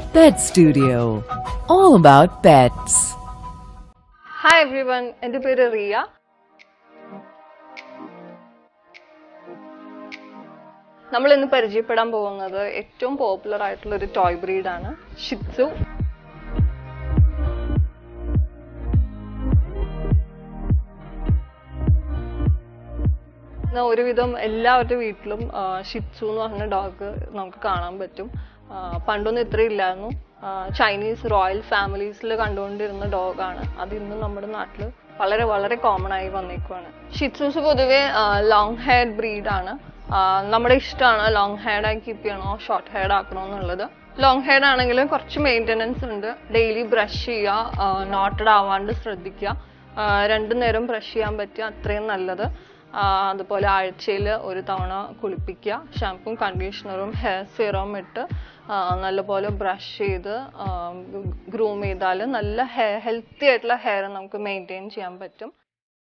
Pet Studio. All about pets. Hi everyone എൻ്റെ പേര് റിയ നമ്മൾ ഇന്ന് പരിചയപ്പെടാൻ പോകുന്നത് ഏറ്റവും പോപ്പുലർ ആയിട്ടുള്ള ഒരു ടോയ് ബ്രീഡാണ് ഷിറ്റ്സു ഇന്ന് ഒരുവിധം എല്ലാവരുടെ വീട്ടിലും ഷിറ്റ്സു എന്ന് പറഞ്ഞ ഡോഗ് നമുക്ക് കാണാൻ പറ്റും ആ, പണ്ടൊന്നും ഇത്ര ഇല്ലായിരുന്നു ആ, ചൈനീസ് റോയൽ ഫാമിലീസിൽ കണ്ടുകൊണ്ടിരുന്ന ഡോഗാണ് അത് ഇന്ന് നമ്മുടെ നാട്ടിൽ വളരെ വളരെ കോമൺ ആയി വന്നേക്കുവാണ് ഷിറ്റ്സൂസ് പൊതുവെ ലോങ് ഹെയർ ബ്രീഡാണ് നമ്മുടെ ഇഷ്ടമാണ് ലോങ് ഹെയർ ആയി കീപ്പ് ചെയ്യണോ ഷോർട്ട് ഹെയർ ആക്കണോ എന്നുള്ളത് ലോങ് ഹെയർ ആണെങ്കിൽ കുറച്ച് മെയിൻ്റെനൻസ് ഉണ്ട് ഡെയിലി ബ്രഷ് ചെയ്യുക നോട്ടഡ് ആവാണ്ട് ശ്രദ്ധിക്കുക ആ, രണ്ടു നേരം ബ്രഷ് ചെയ്യാൻ പറ്റിയ അത്രയും നല്ലത് ആ, അതുപോലെ ആഴ്ചയിൽ ഒരു തവണ കുളിപ്പിക്കുക ഷാമ്പും കണ്ടീഷണറും ഹെയർ സീറവും ഇട്ട് ആ, നല്ലപോലെ ബ്രഷ് ചെയ്ത് ഗ്രൂം ചെയ്താൽ നല്ല ഹെയർ ഹെൽത്തി ആയിട്ടുള്ള ഹെയർ നമുക്ക് മെയിൻറ്റെയിൻ ചെയ്യാൻ പറ്റും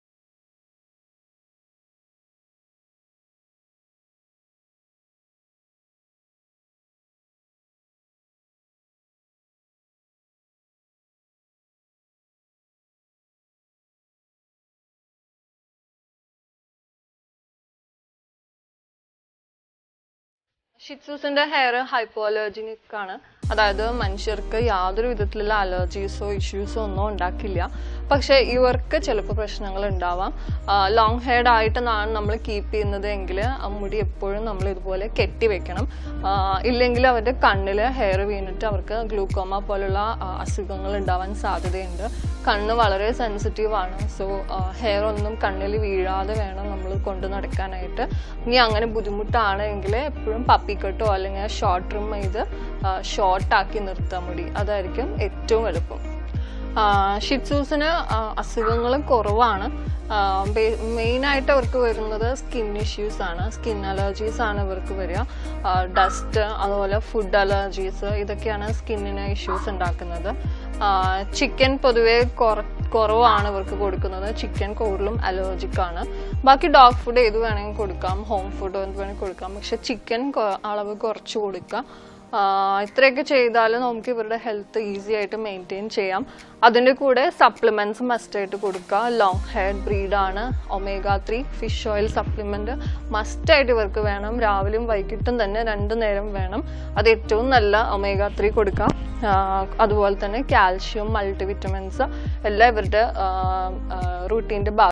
ഷിറ്റ്സൂസിന്റെ ഹെയർ ഹൈപ്പോ അലർജിനിക് ആണ് അതായത് മനുഷ്യർക്ക് യാതൊരു വിധത്തിലുള്ള അലർജീസോ ഇഷ്യൂസോ ഒന്നും ഉണ്ടാക്കില്ല പക്ഷെ ഇവർക്ക് ചിലപ്പോൾ പ്രശ്നങ്ങൾ ഉണ്ടാവാം ലോങ് ഹെയർഡ് ആയിട്ടാണ് നമ്മൾ കീപ്പ് ചെയ്യുന്നത് എങ്കിൽ ആ മുടി എപ്പോഴും നമ്മൾ ഇതുപോലെ കെട്ടി വെക്കണം ആ, ഇല്ലെങ്കിൽ അവരുടെ കണ്ണിൽ ഹെയർ വീണിട്ട് അവർക്ക് ഗ്ലൂക്കോമ പോലുള്ള ആ, അസുഖങ്ങൾ ഉണ്ടാവാൻ സാധ്യതയുണ്ട് കണ്ണ് വളരെ സെൻസിറ്റീവ് ആണ് സോ ഹെയർ ഒന്നും കണ്ണിൽ വീഴാതെ വേണം നമ്മൾ കൊണ്ട് നടക്കാനായിട്ട് ഇനി അങ്ങനെ ബുദ്ധിമുട്ടാണെങ്കിൽ എപ്പോഴും പപ്പിക്കട്ടോ അല്ലെങ്കിൽ ഷോർട്ട് ട്രിം ചെയ്ത് ഷോർട്ടാക്കി നിർത്താൻ മുടി അതായിരിക്കും ഏറ്റവും എളുപ്പം ഷിറ്റ്സൂസിന് അസുഖങ്ങൾ കുറവാണ് മെയിനായിട്ട് അവർക്ക് വരുന്നത് സ്കിൻ ഇഷ്യൂസ് ആണ് സ്കിൻ അലർജീസ് ആണ് ഇവർക്ക് വരിക ഡസ്റ്റ് അതുപോലെ ഫുഡ് അലർജീസ് ഇതൊക്കെയാണ് സ്കിന്നിന് ഇഷ്യൂസ് ഉണ്ടാക്കുന്നത് ചിക്കൻ പൊതുവെ കുറ കുറവാണ് ഇവർക്ക് കൊടുക്കുന്നത് ചിക്കൻ കൂടുതലും അലർജിക് ആണ് ബാക്കി ഡോഗ് ഫുഡ് ഏത് വേണമെങ്കിൽ കൊടുക്കാം ഹോം ഫുഡ് എന്ത് വേണമെങ്കിൽ കൊടുക്കാം പക്ഷെ ചിക്കൻ അളവ് കുറച്ച് കൊടുക്കാം ആഹ് ഇത്രയൊക്കെ ചെയ്താൽ നമുക്ക് ഇവരുടെ ഹെൽത്ത് ഈസി ആയിട്ട് മെയിൻറ്റെയിൻ ചെയ്യാം അതിൻ്റെ കൂടെ സപ്ലിമെന്റ്സ് മസ്റ്റ് ആയിട്ട് കൊടുക്കുക ലോങ് ഹെയർ ബ്രീഡാണ് omega three fish oil supplement must ആയിട്ട് ഇവർക്ക് വേണം രാവിലെയും വൈകിട്ടും തന്നെ രണ്ട് നേരം വേണം അത് ഏറ്റവും നല്ല ഒമേഗ ത്രീ കൊടുക്കാം ആഹ് അതുപോലെ തന്നെ കാൽഷ്യം മൾട്ടി വിറ്റമിൻസ് എല്ലാം ഇവരുടെ റൂട്ടീൻ്റെ ഭാഗം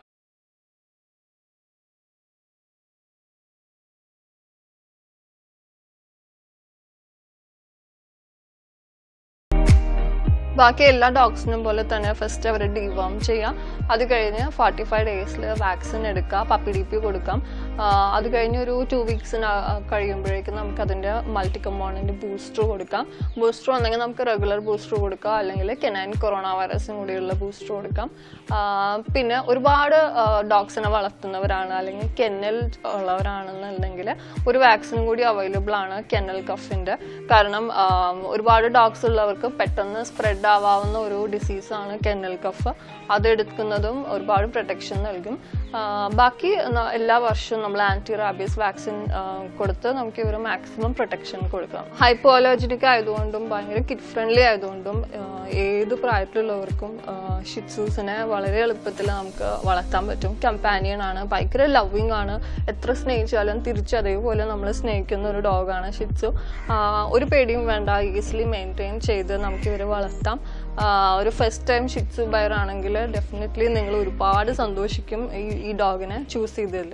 ബാക്കി എല്ലാ ഡോഗ്സിനും പോലെ തന്നെ ഫസ്റ്റ് അവരെ ഡിവോം ചെയ്യാം അത് കഴിഞ്ഞ് ഫോർട്ടി ഫൈവ് ഡേയ്സിൽ വാക്സിൻ എടുക്കുക പപ്പി ഡി പി കൊടുക്കാം ആഹ് അത് കഴിഞ്ഞ് ഒരു ടു വീക്സിന് കഴിയുമ്പോഴേക്കും നമുക്ക് അതിൻ്റെ മൾട്ടി കമ്പോണൻ്റ് ബൂസ്റ്റർ കൊടുക്കാം ബൂസ്റ്റർ ഉണ്ടെങ്കിൽ നമുക്ക് റെഗുലർ ബൂസ്റ്റർ കൊടുക്കാം അല്ലെങ്കിൽ കെനൈൻ കൊറോണ വൈറസും കൂടിയുള്ള ബൂസ്റ്റർ കൊടുക്കാം ആഹ് പിന്നെ ഒരുപാട് ഡോഗ്സിനെ വളർത്തുന്നവരാണ് അല്ലെങ്കിൽ കെന്നൽ ഉള്ളവരാണെന്നുണ്ടെങ്കിൽ ഒരു വാക്സിൻ കൂടി അവൈലബിൾ ആണ് കെന്നൽ കഫിൻ്റെ കാരണം ആഹ് ഒരുപാട് ഡോഗ്സ് ഉള്ളവർക്ക് പെട്ടെന്ന് സ്പ്രെഡ് ആവാവുന്ന ഒരു ഡിസീസാണ് കെന്നൽ കഫ് അതെടുക്കുന്നതും ഒരുപാട് പ്രൊട്ടക്ഷൻ നൽകും ആഹ് ബാക്കി ന- എല്ലാ വർഷവും നമ്മൾ ആന്റി റാബീസ് വാക്സിൻ കൊടുത്ത് നമുക്ക് ഇവർ മാക്സിമം പ്രൊട്ടക്ഷൻ കൊടുക്കാം ഹൈപ്പോ അലർജിനിക് ആയതുകൊണ്ടും ഭയങ്കര കിഡ് ഫ്രണ്ട്ലി ആയതുകൊണ്ടും ആഹ് ഏത് പ്രായത്തിലുള്ളവർക്കും ഷിറ്റ്സൂസിനെ വളരെ എളുപ്പത്തിൽ നമുക്ക് വളർത്താൻ പറ്റും കമ്പാനിയൻ ആണ് ഭയങ്കര ലവിങ് ആണ് എത്ര സ്നേഹിച്ചാലും തിരിച്ച് അതേപോലെ നമ്മൾ സ്നേഹിക്കുന്ന ഒരു ഡോഗാണ് ഷിറ്റ്സു ഒരു പേടിയും വേണ്ട ഈസിലി മെയിൻറ്റെയിൻ ചെയ്ത് നമുക്ക് ഇവരെ വളർത്താം ആഹ് ഒരു ഫസ്റ്റ് ടൈം ഷിറ്റ്സു ബയർ ആണെങ്കിൽ ഡെഫിനറ്റ്ലി നിങ്ങൾ ഒരുപാട് സന്തോഷിക്കും ഈ ഈ ഡോഗിനെ ചൂസ് ചെയ്തതിൽ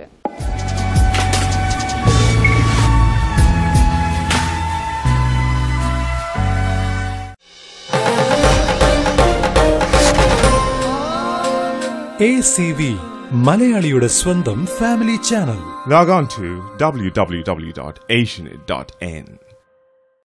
എ സി വി മലയാളിയുടെ സ്വന്തം family channel Log on to www.asianit.n.